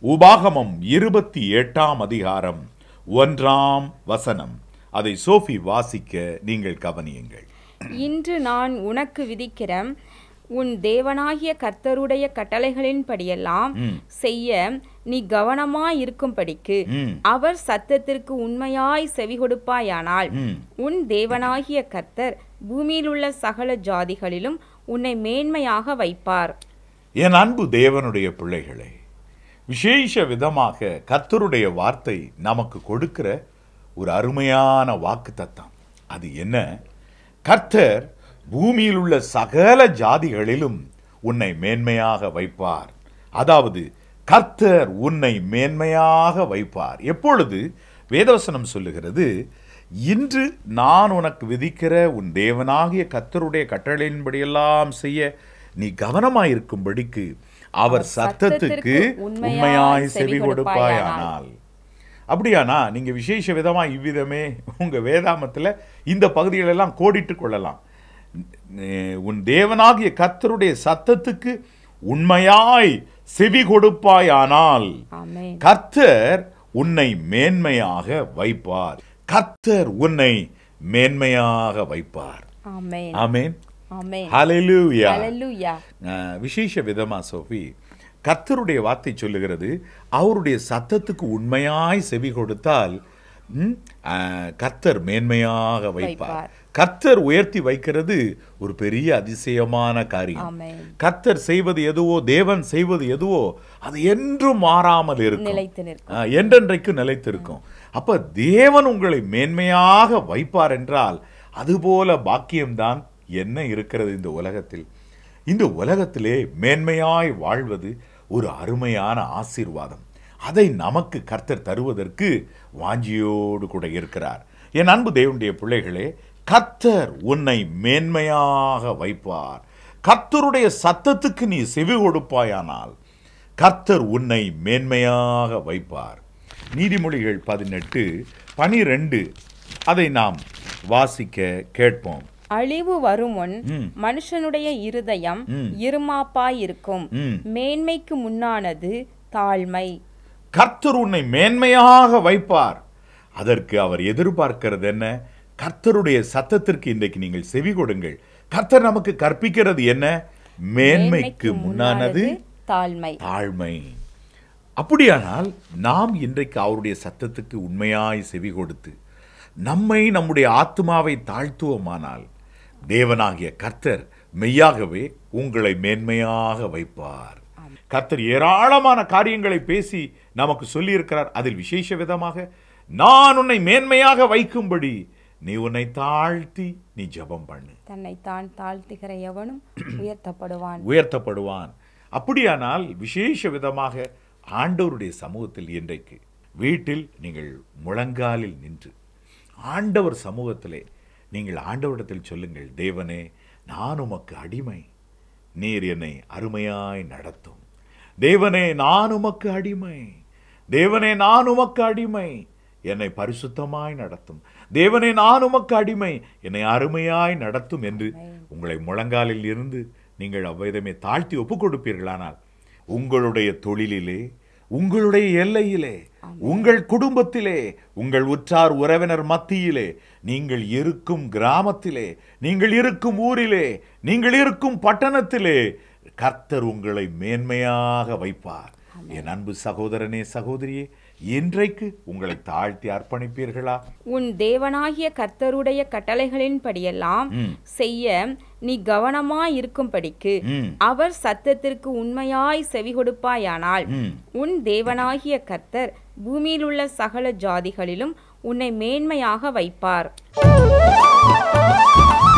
உபாகமம் இருபத்தி எட்டாம் அதிகாரம் ஒன்றாம் வசனம் அதை சோஃபி வாசிக்க நீங்கள் கவனியுங்கள் இன்று நான் உனக்கு விதிக்கிற உன் தேவனாகிய கர்த்தருடைய கட்டளைகளின்படியெல்லாம் ம். செய்ய நீ கவனமாயிருக்கும்படிக்கு ம். அவர் சத்தத்திற்கு உண்மையாய் செவி கொடுப்பாயானால் ம். உன் தேவனாகிய கர்த்தர் பூமியிலுள்ள சகல ஜாதிகளிலும் உன்னை மேன்மையாக வைப்பார் என் அன்பு தேவனுடைய பிள்ளைகளே விசேஷ விதமாக கர்த்தருடைய வார்த்தை நமக்கு கொடுக்கிற ஒரு அருமையான வாக்கு தத்தம் அது என்ன கர்த்தர் பூமியில் உள்ள சகல ஜாதிகளிலும் உன்னை மேன்மையாக வைப்பார் அதாவது கர்த்தர் உன்னை மேன்மையாக வைப்பார் எப்பொழுது வேதவசனம் சொல்லுகிறது இன்று நான் உனக்கு விதிக்கிற உன் தேவனாகிய கர்த்தருடைய கட்டளையின்படியெல்லாம் செய்ய நீ கவனமாயிருக்கும்படிக்கு அவர் சத்தத்துக்கு உண்மையாய் செவி கொடுப்பாயானால் அப்படியானா நீங்க விசேஷ விதமா இவ்விதமே உங்க வேதாமத்துல இந்த பகுதிகளெல்லாம் கோடிட்டு கொள்ளலாம் நே- உன் தேவனாகிய கர்த்தருடைய சத்தத்துக்கு உண்மையாய் செவி கொடுப்பாயானால் ஆமென் கர்த்தர் உன்னை மேன்மையாக வைப்பார் கர்த்தர் உன்னை மேன்மையாக வைப்பார் ஆமென் ஆமென் ஆமென் ஹalleluya ஹalleluya அஹ், விசேஷ விதமா சோஃபி கர்த்தருடைய வார்த்தை சொல்லுகிறது அவருடைய சத்தத்துக்கு உண்மையாய் செவி கொடுத்தால் ம், அஹ், கர்த்தர் மேன்மையாக வைப்பார் வைப்பார். கர்த்தர் உயர்த்தி வைக்கிறது ஒரு பெரிய அதிசயமான காரியம் ஆமென் கர்த்தர் செய்வது எதுவோ தேவன் செய்வது எதுவோ அது என்றும் மாறாமல் இருக்கும் நிலைத்து நிற்கும் ஆ, என்றென்றைக்கும் நிலைத்திருக்கும் அப்ப தேவன் உங்களை மேன்மையாக வைப்பார் என்றால் அதுபோல பாக்கியம்தான் என்ன இருக்கிறது இந்த உலகத்தில் இந்த உலகத்திலே மேன்மையாய் வாழ்வது ஒரு அருமையான ஆசீர்வாதம் அதை நமக்கு கர்த்தர் தருவதற்கு வாஞ்சியோடு கூட இருக்கிறார் என் அன்பு தேவனுடைய பிள்ளைகளே கர்த்தர் உன்னை மேன்மையாக வைப்பார் கர்த்தருடைய சத்தத்துக்கு நீ செவி கொடுப்பாயானால் கர்த்தர் உன்னை மேன்மையாக வைப்பார் நீதிமொழிகள் பதினெட்டு பனிரெண்டு அதை நாம் வாசிக்க கேட்போம் அழிவு வருமுன் ம். மனுஷனுடைய இருதயம் ம். இருமாப்பாயிருக்கும் ம். மேன்மைக்கு முன்னானது தாழ்மை கர்த்தர் உன்னை மேன்மையாக வைப்பார் அதற்கு அவர் எதிர்பார்க்கிறது என்ன கர்த்தருடைய சத்தத்திற்கு இன்றைக்கு நீங்கள் செவி கொடுங்கள் கர்த்தர் நமக்கு கற்பிக்கிறது என்ன மேன்மைக்கு முன்னானது தாழ்மை தாழ்மை அப்படியானால் நாம் இன்றைக்கு அவருடைய சத்தத்துக்கு உண்மையாய் செவி கொடுத்து நம்மை நம்முடைய ஆத்மாவை தாழ்த்துவோமானால் தேவனாகிய கர்த்தர் மெய்யாகவே உங்களை மேன்மையாக வைப்பார் கர்த்தர் ஏராளமான காரியங்களை பேசி நமக்கு சொல்லியிருக்கிறார் அதில் விசேஷ விதமாக நான் உன்னை மேன்மையாக வைக்கும்படி நீ உன்னை தாழ்த்தி நீ ஜெபம் பண்ணு தன்னை தான் தாழ்த்துகிற எவனும் உயர்த்தப்படுவான் உயர்த்தப்படுவான் அப்படியானால் விசேஷ விதமாக ஆண்டவருடைய சமூகத்தில் இன்றைக்கு வீட்டில் நீங்கள் முழங்காலில் நின்று ஆண்டவர் சமூகத்திலே நீங்கள் ஆண்டவரிடத்தில் சொல்லுங்கள் தேவனே நான் உமக்கு அடிமை நீர் என்னை அருமையாய் நடத்தும் தேவனே நான் உமக்கு அடிமை தேவனே நான் உமக்கு அடிமை என்னை பரிசுத்தமாய் நடத்தும் தேவனே நான் உமக்கு அடிமை என்னை அருமையாய் நடத்தும் என்று உங்களை முழங்காலில் இருந்து நீங்கள் அவ்விதமே தாழ்த்தி ஒப்புக் கொடுப்பீர்களானால் உங்களுடைய தொழிலிலே உங்களுடைய எல்லையிலே உங்கள் குடும்பத்திலே உங்கள் உற்றார் உறவினர் மத்தியிலே நீங்கள் இருக்கும் கிராமத்திலே நீங்கள் இருக்கும் ஊரிலே நீங்கள் இருக்கும் பட்டணத்திலே கர்த்தர் உங்களை மேன்மையாக வைப்பார் என் அன்பு சகோதரனே சகோதரியே இன்றைக்கு உங்களை தாழ்த்தி அர்ப்பணிப்பீர்களா உன் தேவனாகிய கர்த்தருடைய கட்டளைகளின்படியெல்லாம் ம். செய்ய நீ கவனமாயிருக்கும்படிக்கு ம். அவர் சத்தத்திற்கு உண்மையாய் செவி கொடுப்பாயானால் ம். உன் தேவனாகிய கர்த்தர் பூமியிலுள்ள சகல ஜாதிகளிலும் உன்னை மேன்மையாக வைப்பார்